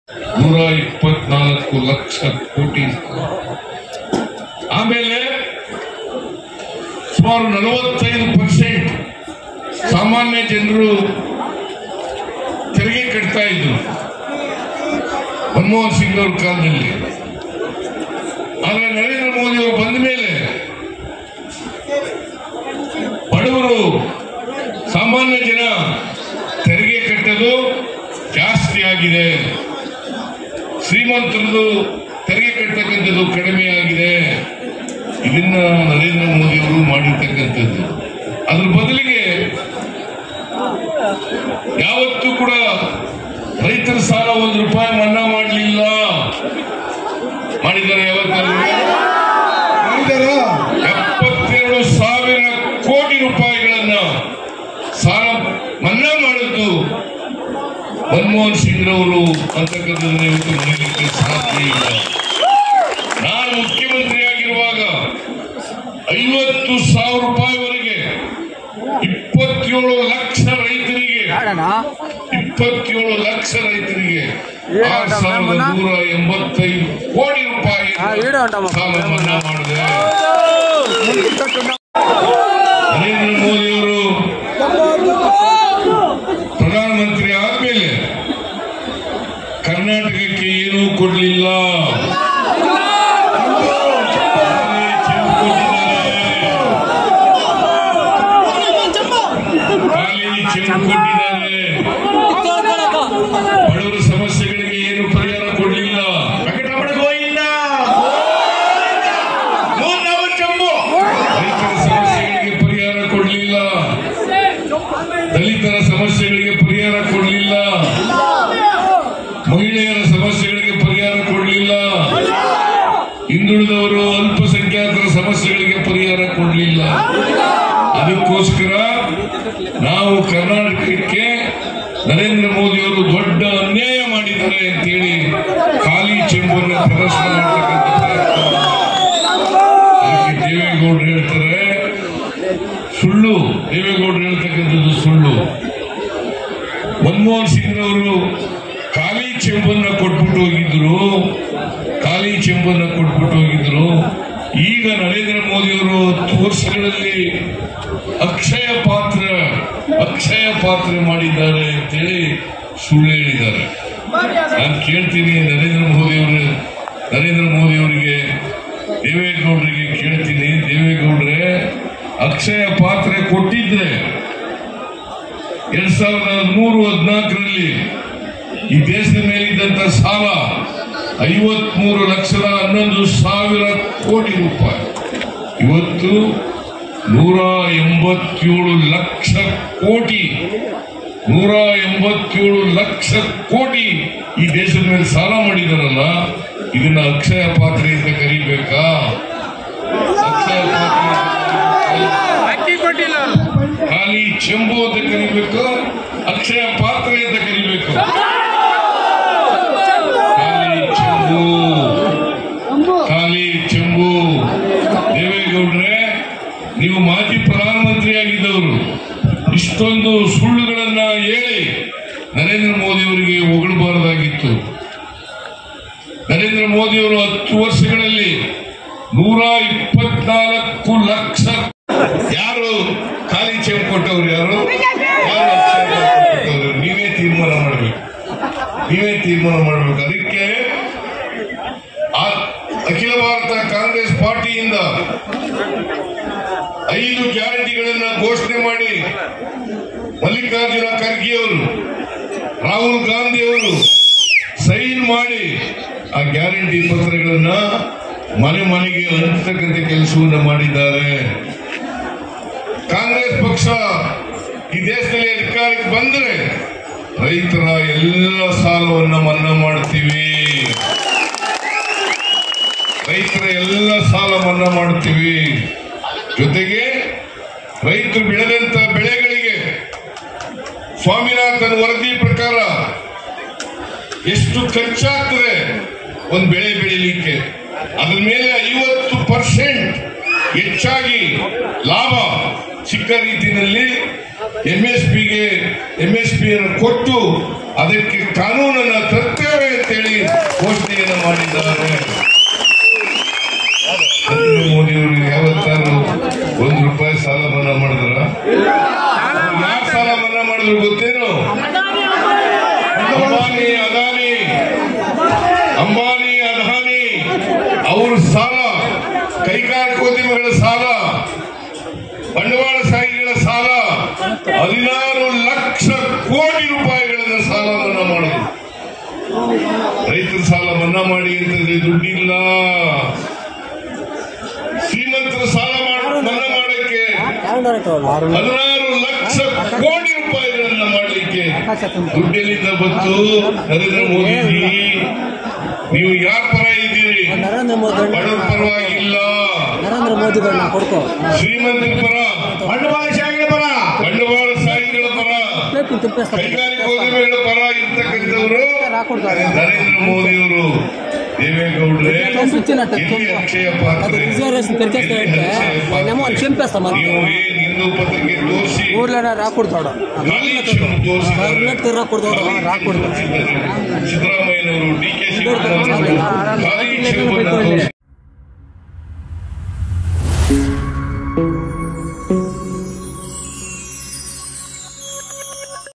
ನೂರ ಇಪ್ಪತ್ನಾಲ್ಕು ಲಕ್ಷ ಕೋಟಿ ಆಮೇಲೆ ಸುಮಾರು ನಲವತ್ತೈದು ಪರ್ಸೆಂಟ್ ಸಾಮಾನ್ಯ ಜನರು ತೆರಿಗೆ ಕಟ್ತಾ ಇದ್ರು ಮನಮೋಹನ್ ಸಿಂಗ್ ಅವ್ರ ಕಾಲದಲ್ಲಿ ಆದ್ರೆ ನರೇಂದ್ರ ಮೋದಿ ಅವರು ಬಂದ ಮೇಲೆ ಬಡವರು ಸಾಮಾನ್ಯ ಜನ ತೆರಿಗೆ ಕಟ್ಟೋದು ಜಾಸ್ತಿ ಆಗಿದೆ ಶ್ರೀಮಂತರದು ತೆರಿಗೆ ಕಟ್ಟತಕ್ಕಂಥದ್ದು ಕಡಿಮೆ ಆಗಿದೆ ಇದನ್ನ ನರೇಂದ್ರ ಮೋದಿ ಅವರು ಮಾಡಿರ್ತಕ್ಕಂಥದ್ದು ಅದ್ರ ಬದಲಿಗೆ ಯಾವತ್ತೂ ಕೂಡ ರೈತರ ಸಾಲ ಒಂದು ರೂಪಾಯಿ ಮನ್ನಾ ಮಾಡಲಿಲ್ಲ ಮಾಡಿದ್ದಾರೆ ಯಾವತ್ತಾದ್ರು ಎಪ್ಪತ್ತೆರಡು ಸಾವಿರ ಕೋಟಿ ರೂಪಾಯಿಗಳನ್ನ ಸಾಲ ಮನ್ನಾ ಮಾಡಿದ್ದು ಮನಮೋಹನ್ ಸಿಂಗ್ ರವರು ಅಂತಕ್ಕಂಥದ್ದನ್ನ ಇವತ್ತು ಮರೀಲಿಕ್ಕೆ ಸಾಧ್ಯ ಇಲ್ಲ ನಾನು ಮುಖ್ಯಮಂತ್ರಿ ಆಗಿರುವಾಗ ಐವತ್ತು ಸಾವಿರ ರೂಪಾಯಿವರೆಗೆ ಇಪ್ಪತ್ತೇಳು ಲಕ್ಷ ರೈತರಿಗೆ ಇಪ್ಪತ್ತೇಳು ಲಕ್ಷ ರೈತರಿಗೆ ಆರು ಸಾವಿರದ ನೂರ ಎಂಬತ್ತೈದು ಕೋಟಿ ರೂಪಾಯಿ ಸಾಲ ಮನ್ನಾ ಮಾಡಿದೆ ನರೇಂದ್ರ ಮೋದಿ ಅವರು ಪ್ರಧಾನಮಂತ್ರಿ ಆದ್ಮೇಲೆ ಕರ್ನಾಟಕಕ್ಕೆ ಏನೂ ಕೊಡಲಿಲ್ಲ ಖಾಲಿ ಚೆಕ್ ಕೊಟ್ಟಿದ್ದಾರೆ ಬಡವರ ಸಮಸ್ಯೆಗಳಿಗೆ ಏನು ಪರಿಹಾರ ಕೊಡಲಿಲ್ಲ ರೈತರ ಸಮಸ್ಯೆಗಳಿಗೆ ಪರಿಹಾರ ಕೊಡಲಿಲ್ಲ ದಲಿತರ ಸಮಸ್ಯೆಗಳಿಗೆ ಪರಿಹಾರ ಕೊಡಲಿಲ್ಲ ಮಹಿಳೆಯರ ಸಮಸ್ಯೆಗಳಿಗೆ ಪರಿಹಾರ ಕೊಡಲಿಲ್ಲ ಹಿಂದುಳಿದವರು ಅಲ್ಪಸಂಖ್ಯಾತರ ಸಮಸ್ಯೆಗಳಿಗೆ ಪರಿಹಾರ ಕೊಡಲಿಲ್ಲ ಅದಕ್ಕೋಸ್ಕರ ನಾವು ಕರ್ನಾಟಕಕ್ಕೆ ನರೇಂದ್ರ ಮೋದಿ ಅವರು ದೊಡ್ಡ ಅನ್ಯಾಯ ಮಾಡಿದ್ದಾರೆ ಅಂತೇಳಿ ಖಾಲಿ ಚೆಂಬನ್ನು ಪ್ರದರ್ಶನ ಮಾಡ್ತಕ್ಕಂಥ ಪ್ರಯತ್ನ ಅದಕ್ಕೆ ದೇವೇಗೌಡರು ಹೇಳ್ತಾರೆ ಸುಳ್ಳು ದೇವೇಗೌಡರು ಹೇಳ್ತಕ್ಕಂಥದ್ದು ಸುಳ್ಳು ಮನಮೋಹನ್ ಸಿಂಗ್ ಅವರು ಖಾಲಿ ಚೆಂಬನ್ನ ಕೊಟ್ಬಿಟ್ಟು ಹೋಗಿದ್ರು ಖಾಲಿ ಚೆಂಬನ್ನ ಕೊಟ್ಬಿಟ್ಟು ಹೋಗಿದ್ರು ಈಗ ನರೇಂದ್ರ ಮೋದಿ ಅವರು ಹತ್ತು ವರ್ಷಗಳಲ್ಲಿ ಅಕ್ಷಯ ಪಾತ್ರ ಅಕ್ಷಯ ಪಾತ್ರ ಮಾಡಿದ್ದಾರೆ ಅಂತೇಳಿ ಸುಳ್ಳು ಹೇಳಿದ್ದಾರೆ ನಾನು ಕೇಳ್ತೀನಿ ನರೇಂದ್ರ ಮೋದಿ ಅವರು ನರೇಂದ್ರ ಮೋದಿ ಅವರಿಗೆ ದೇವೇಗೌಡರಿಗೆ ಕೇಳ್ತೀನಿ ದೇವೇಗೌಡ್ರೆ ಅಕ್ಷಯ ಪಾತ್ರ ಕೊಟ್ಟಿದ್ರೆ ಎರಡ್ ಸಾವಿರದ ಹದಿಮೂರು ಹದಿನಾಲ್ಕರಲ್ಲಿ ಈ ದೇಶದ ಮೇಲಿದ್ದಂತ ಸಾಲ ಐವತ್ಮೂರು ಲಕ್ಷದ ಹನ್ನೊಂದು ಸಾವಿರ ಕೋಟಿ ರೂಪಾಯಿ ಇವತ್ತು ನೂರ ಎಂಬತ್ತೇಳು ಲಕ್ಷ ಕೋಟಿ ನೂರ ಎಂಬತ್ತೇಳು ಲಕ್ಷ ಕೋಟಿ ಈ ದೇಶದ ಮೇಲೆ ಸಾಲ ಮಾಡಿದಾರಲ್ಲ ಇದನ್ನ ಅಕ್ಷಯ ಪಾತ್ರೆ ಅಂತ ಕರಿಬೇಕಾ ಅಕ್ಷಯ ಪಾತ್ರೆ ಅಂತ ಕರೀಬೇಕಾ? ಖಾಲಿ ಚೆಂಬು ಅಂತ ಕರಿಬೇಕು ಅಕ್ಷಯ ಪಾತ್ರೆ ಅಂತ ಕರಿಬೇಕು ಖಾಲಿ ಚೆಂಬು ಖಾಲಿ ಚೆಂಬು ದೇವೇಗೌಡ್ರೆ ನೀವು ಮಾಜಿ ಪ್ರಧಾನಮಂತ್ರಿ ಆಗಿದ್ದವರು ಇಷ್ಟೊಂದು ಸುಳ್ಳುಗಳನ್ನ ಹೇಳಿ ನರೇಂದ್ರ ಮೋದಿ ಅವರಿಗೆ ಹೊಗಳಬಾರದಾಗಿತ್ತು ನರೇಂದ್ರ ಮೋದಿ ಅವರು ಹತ್ತು ವರ್ಷಗಳಲ್ಲಿ ನೂರ ಇಪ್ಪತ್ನಾಲ್ಕು ಲಕ್ಷ ಯಾರು ಖಾಲಿ ಚೆಂಬು ಕೊಟ್ಟವ್ರು ಯಾರು ಯಾರು ಅಕ್ಷಯ ಪಾತ್ರೆ ಕೊಟ್ಟವ್ರು? ನೀವೇ ತೀರ್ಮಾನ ಮಾಡಬೇಕು ನೀವೇ ತೀರ್ಮಾನ ಮಾಡಬೇಕು ಅದಕ್ಕೆ ಆ- ಅಖಿಲ ಭಾರತ ಕಾಂಗ್ರೆಸ್ ಪಾರ್ಟಿಯಿಂದ ಐದು ಗ್ಯಾರಂಟಿಗಳನ್ನ ಘೋಷಣೆ ಮಾಡಿ ಮಲ್ಲಿಕಾರ್ಜುನ ಖರ್ಗೆ ಅವರು ರಾಹುಲ್ ಗಾಂಧಿ ಅವರು ಸೈನ್ ಮಾಡಿ ಆ ಗ್ಯಾರಂಟಿ ಪತ್ರಗಳನ್ನ ಮನೆ ಮನೆಗೆ ಹಂಚತಕ್ಕಂಥ ಕೆಲಸವನ್ನು ಮಾಡಿದ್ದಾರೆ ಕಾಂಗ್ರೆಸ್ ಪಕ್ಷ ಈ ದೇಶದಲ್ಲಿ ಅಧಿಕಾರಕ್ಕೆ ಬಂದರೆ ರೈತರ ಎಲ್ಲ ಸಾಲವನ್ನ ಮನ್ನಾ ಮಾಡ್ತೀವಿ ರೈತರ ಎಲ್ಲ ಸಾಲ ಮನ್ನಾ ಮಾಡ್ತೀವಿ ಜೊತೆಗೆ ರೈತರು ಬೆಳೆದಂತ ಬೆಳೆಗಳಿಗೆ ಸ್ವಾಮಿನಾಥನ್ ವರದಿ ಪ್ರಕಾರ ಎಷ್ಟು ಖರ್ಚಾಗ್ತದೆ ಒಂದು ಬೆಳೆ ಬೆಳಿಲಿಕ್ಕೆ ಅದ್ರ ಮೇಲೆ ಐವತ್ತು ಪರ್ಸೆಂಟ್ ಹೆಚ್ಚಾಗಿ ಲಾಭ ಸಿಕ್ಕ ರೀತಿಯಲ್ಲಿ ಎಂ ಎಸ್ ಪಿಗೆ ಎಂ ಎಸ್ ಪಿ ಅನ್ನು ಕೊಟ್ಟು ಅದಕ್ಕೆ ಕಾನೂನನ್ನ ತರ್ತೇವೆ ಅಂತೇಳಿ ಘೋಷಣೆಯನ್ನು ಮಾಡಿದ್ದಾರೆ ನರೇಂದ್ರ ಮೋದಿ ಅವರು ಯಾವತ್ತಾರು ಒಂದು ರೂಪಾಯಿ ಸಾಲ ಮನ್ನಾ ಮಾಡಿದ್ರ ಯಾರು ಸಾಲ ಮನ್ನಾ ಮಾಡಿದ್ರು ಗೊತ್ತೇನು ಅಂಬಾನಿ ಅದಾನಿ ಅಂಬಾನಿ ಅದಾನಿ ಅವ್ರ ಸಾಲ ಕೈಗಾರಿಕೋದ್ಯಮಿಗಳ ಸಾಲ ಬಂಡವಾಳಶಾಹಿಗಳ ಸಾಲ ಹದಿನಾರು ಲಕ್ಷ ಕೋಟಿ ರೂಪಾಯಿಗಳನ್ನ ಸಾಲ ಮನ್ನಾ ಮಾಡೋದು ರೈತರ ಸಾಲ ಮನ್ನಾ ಮಾಡಿ ಅಂತಂದ್ರೆ ದುಡ್ಡಿಲ್ಲ ಶ್ರೀಮಂತರ ಸಾಲ ಮಾಡ- ಮನ್ನಾ ಮಾಡಕ್ಕೆ ಹದಿನಾರು ಲಕ್ಷ ಕೋಟಿ ರೂಪಾಯಿಗಳನ್ನ ಮಾಡಲಿಕ್ಕೆ ದುಡ್ಡೆಲ್ಲಿಂದ ಬಂತು ನರೇಂದ್ರ ಮೋದಿಜಿ ನೀವು ಯಾರ ಪರ ಇದ್ದೀರಿ ನರೇಂದ್ರ ಮೋದಿ ಬಡವರ ಪರವಾಗಿಲ್ಲ ನರೇಂದ್ರ ಮೋದಿಗಳನ್ನ ಕೊಡ್ಕೋ ಶ್ರೀಮಂತರ ಪರ ಬಂಡವಾಳಶಾಹಿಗಳ ಪರ ಬಂಡವಾಳಶಾಹಿಗಳ ಪರ ಪ್ಲೇಟ್ ತಿಪ್ಪೇಸ್ತಾರೆ ಕೈಗಾರಿಕೋದ್ಯಮಿಗಳ ಪರ ಇರ್ತಕ್ಕಂಥವರು ನರೇಂದ್ರ ಮೋದಿಯವರು ದೇವೇಗೌಡ್ರೆ ಎಲ್ಲಿ ಅಕ್ಷಯ ಪಾತ್ರ ರಿಸರ್ವೇಶನ್ ತೆರಿಕೆ ನಮ್ಮ ಒಂದು చింపేస్తాం ನೀವು ಏನ್ ಹಿಂದೂ ಪತ್ರಿಕೆ ತೋರಿಸಿ ఊర్లోనే రాకూడదు ಖಾಲಿ ಕ್ಷಮ ತೋರಿಸಿದ್ದಾರೆ గవర్నమెంట్ రాకూడదు రాకూడదు ಸಿದ್ದರಾಮಯ್ಯನವರು ಡಿ ಕೆ ಶಿವಕುಮಾರ್ ಖಾಲಿ ಕ್ಷೇಮವನ್ನು ತೋರಿಸಿ